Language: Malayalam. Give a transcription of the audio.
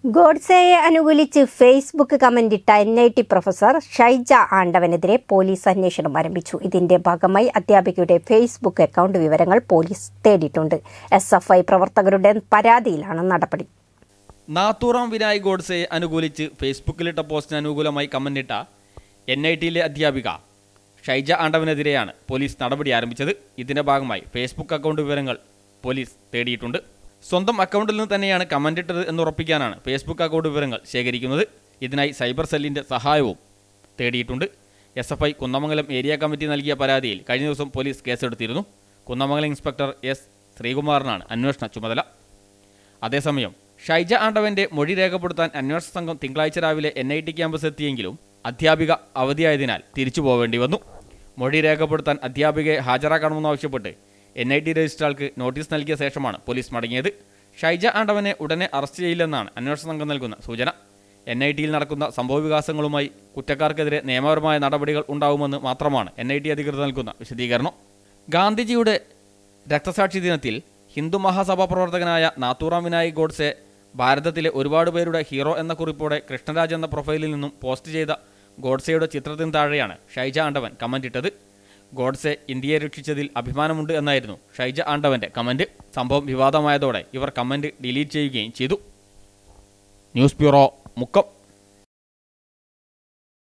ഗോഡ്സെയെ അനുകൂലിച്ച് ഫേസ്ബുക്ക് കമന്റിട്ട N I T professor Shaija ആണ്ടവനെതിരെ പോലീസ് അന്വേഷണം ആരംഭിച്ചു ഇതിന്റെ ഭാഗമായി അധ്യാപികയുടെ ഫേസ്ബുക്ക് അക്കൗണ്ട് വിവരങ്ങൾ പോലീസ് തേടിയിട്ടുണ്ട് എസ് എഫ് ഐ പ്രവർത്തകരുടെ പരാതിയിലാണ് നടപടി നാത്തൂറാം വിനായക് ഗോഡ്സെയെ അനുകൂലിച്ച് ഫേസ്ബുക്കിലിട്ട പോസ്റ്റിന് അനുകൂലമായി കമന്റിട്ട എൻ ഐ ടിയിലെ അധ്യാപിക ഷൈജ ആണ്ടവനെതിരെയാണ് പോലീസ് നടപടി ആരംഭിച്ചത് ഇതിന്റെ ഭാഗമായി ഫേസ്ബുക്ക് അക്കൗണ്ട് വിവരങ്ങൾ പോലീസ് തേടിയിട്ടുണ്ട് സ്വന്തം അക്കൗണ്ടിൽ നിന്ന് തന്നെയാണ് കമന്റിട്ടത് എന്നുറപ്പിക്കാനാണ് ഫേസ്ബുക്ക് അക്കൗണ്ട് വിവരങ്ങൾ ശേഖരിക്കുന്നത് ഇതിനായി സൈബർ സെല്ലിന്റെ സഹായവും തേടിയിട്ടുണ്ട് S F I Kunnamangalam area committee നൽകിയ പരാതിയിൽ കഴിഞ്ഞ ദിവസം പോലീസ് കേസെടുത്തിരുന്നു കുന്നമംഗലം ഇൻസ്പെക്ടർ എസ് ശ്രീകുമാറിനാണ് അന്വേഷണ ചുമതല അതേസമയം ഷൈജ ആണ്ടവന്റെ മൊഴി രേഖപ്പെടുത്താൻ അന്വേഷണ സംഘം തിങ്കളാഴ്ച രാവിലെ എൻ ഐ ടി ക്യാമ്പസ് എത്തിയെങ്കിലും അധ്യാപിക അവധിയായതിനാൽ തിരിച്ചു പോവേണ്ടി വന്നു മൊഴി രേഖപ്പെടുത്താൻ അധ്യാപികയെ ഹാജരാക്കണമെന്നാവശ്യപ്പെട്ട് എൻ ഐ ടി രജിസ്ട്രാർക്ക് നോട്ടീസ് നൽകിയ ശേഷമാണ് പോലീസ് മടങ്ങിയത് ഷൈജ ആണ്ടവനെ ഉടനെ അറസ്റ്റ് ചെയ്യില്ലെന്നാണ് അന്വേഷണ സംഘം നൽകുന്ന സൂചന എൻ ഐ ടിയിൽ നടക്കുന്ന സംഭവവികാസങ്ങളുമായി കുറ്റക്കാർക്കെതിരെ നിയമപരമായ നടപടികൾ ഉണ്ടാവുമെന്ന് മാത്രമാണ് എൻ ഐ ടി അധികൃതർ നൽകുന്ന വിശദീകരണം ഗാന്ധിജിയുടെ രക്തസാക്ഷി ദിനത്തിൽ ഹിന്ദു മഹാസഭാ പ്രവർത്തകനായ നാത്തൂറാം വിനായക് ഗോഡ്സെ ഭാരതത്തിലെ ഒരുപാട് പേരുടെ ഹീറോ എന്ന കുറിപ്പോടെ കൃഷ്ണരാജ് എന്ന പ്രൊഫൈലിൽ നിന്നും പോസ്റ്റ് ചെയ്ത ഗോഡ്സെയുടെ ചിത്രത്തിന് താഴെയാണ് ഷൈജ ആണ്ടവൻ കമന്റ് ഇട്ടത് ഗോഡ്സെ ഇന്ത്യയെ രക്ഷിച്ചതിൽ അഭിമാനമുണ്ട് എന്നായിരുന്നു ഷൈജ ആണ്ടവന്റെ കമന്റ് സംഭവം വിവാദമായതോടെ ഇവർ കമന്റ് ഡിലീറ്റ് ചെയ്യുകയും ചെയ്തു ന്യൂസ് ബ്യൂറോ മുക്കം